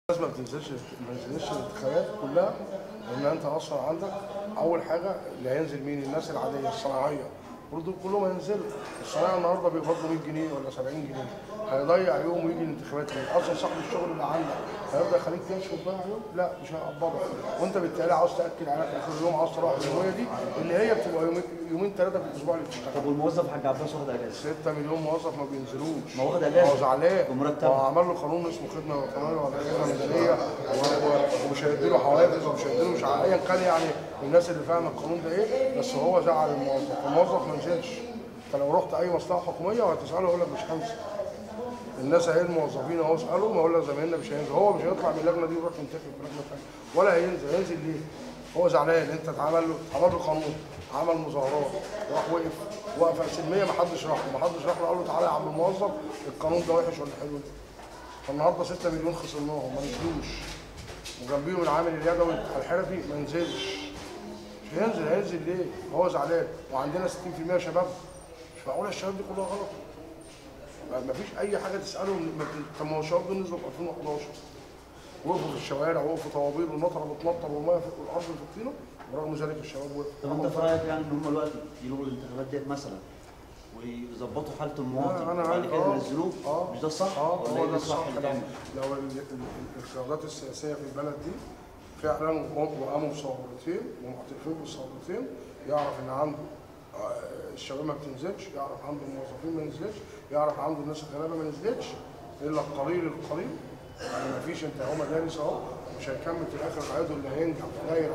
الناس ما بتنزلش ما بتنزلش الانتخابات كلها لان انت اصلا عندك اول حاجه اللي هينزل مين الناس العاديه الصناعيه برضه كلهم هينزلوا الصنايعي النهارده بيقبضوا 100 جنيه ولا 70 جنيه هيضيع يوم ويجي الانتخابات ليه؟ اصلا صاحب الشغل اللي عندك هيرضى يخليك تمشي وتضيع يوم؟ لا مش هيقبضك وانت بالتالي عاوز تاكد على اخر يوم عاوز تروح اليوميه دي ان هي بتبقى يومين يومين ثلاثه في الاسبوع اللي بتشتغل طب والموظف حاج عباس واخد اجازه 6 مليون موظف ما بينزلوش ما واخد أجازة. هو زعلان ومرتبه. هو عمل له قانون اسمه خدمه وطنيه ولا خدمه مدنيه و- و- ومش هيديله حوافز ومش هيديله مش ع- ايا كان يعني الناس اللي فاهمه القانون ده ايه بس هو زعل الموظف الموظف ما نزلش انت لو رحت اي مصلحه حكوميه وهتساله يقول لك مش هنزل الناس اهي الموظفين اهو اسالهم يقول لك زمايلنا مش هينزل هو مش هيطلع من اللجنه دي ويروح ينتخب في لجنه ثانيه ولا هينزل هينزل ليه؟ هو زعلان انت اتعمل له اتعمل له قانون عمل مظاهرات راح وقف وقفه سلميه ما حدش راح له ما حدش راح له قال له تعالى يا عم الموظف القانون ده وحش ولا حلو فالنهارده 6 مليون خسرناهم ما نزلوش وجنبيهم العامل اليدوي الحرفي ما نزلش مش هينزل هينزل ليه؟ هو زعلان وعندنا 60% شباب مش معقوله الشباب دي كلها غلط ما فيش اي حاجه تساله ما بت- طب ما هو الشباب دول نزلوا في 2011 وقفوا في الشوارع وقفوا طوابير والمطره بتمطر والميه في والارض في الطينه ورغم ذلك الشباب وقف طب انت في رايك يعني ان هم دلوقتي يلغوا الانتخابات ديت مثلا ويظبطوا حاله المواطن انا وبعد كده آه، ينزلوه آه، مش ده الصح؟ اه ولا هو ايه ده الصح الصح اللي لو تعمل؟ لو ال- ال- القيادات السياسيه في البلد دي فعلا وقاموا وقاموا بثورتين ومعترفين بالثورتين يعرف ان عنده آه، الشباب ما بتنزلش يعرف عنده الموظفين ما نزلتش يعرف عنده الناس الغلابه ما نزلتش الا القليل القليل يعني ما فيش انت هو مدارس اهو مش هيكمل في الاخر العضو اللي هينجح في دايره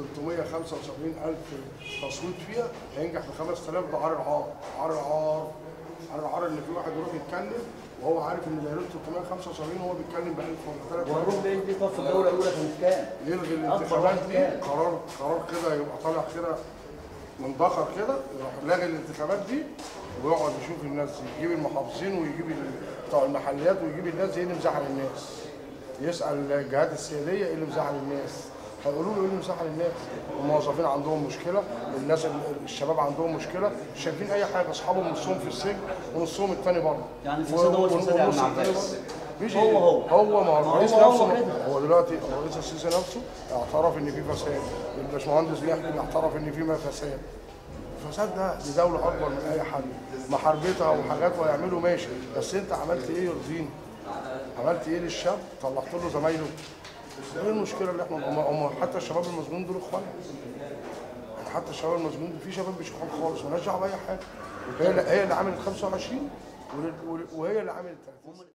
375 الف تصويت فيها هينجح ب 5000 ده عار العار عار العار عار العار ان في واحد يروح يتكلم وهو عارف ان دايرته 375 وهو بيتكلم ب 1000 ولا 3000 وهنروح بايه دي طب في الدوله الاولى كانت كام؟ يلغي أكبر الانتخابات واحد دي كان. قرار قرار كده يبقى طالع كده مندخر كده يروح لاغي الانتخابات دي ويقعد يشوف الناس دي يجيب المحافظين ويجيب ال- بتوع المحليات ويجيب الناس دي ايه اللي مزعل الناس يسال الجهات السياديه ايه اللي مزعل الناس هيقولوا له ايه اللي مزعل الناس الموظفين عندهم مشكله الناس ال- الشباب عندهم مشكله مش شايفين اي حاجه اصحابهم نصهم في السجن ونصهم التاني بره يعني الفساد هو الفساد يا عم والنص التاني عباس. بره. مش هو هو. هو ما هو الرئيس هو هو نفسه كده. هو دلوقتي الرئيس السيسي نفسه اعترف ان في فساد الباشمهندس بيحكي اعترف ان في فساد الفساد ده دي دوله اكبر من اي حد محاربتها وحاجات ويعملوا ماشي بس انت عملت ايه يرضيني؟ عملت ايه للشاب؟ طلعت له زمايله ايه المشكله اللي احنا هم هم حتى الشباب المسجونين دول اخواننا يعني حتى الشباب المسجونين دول في شباب مش اخوان خالص مالهاش دعوه باي حاجه هي اللي هي اللي عملت 25 وهي اللي عملت 30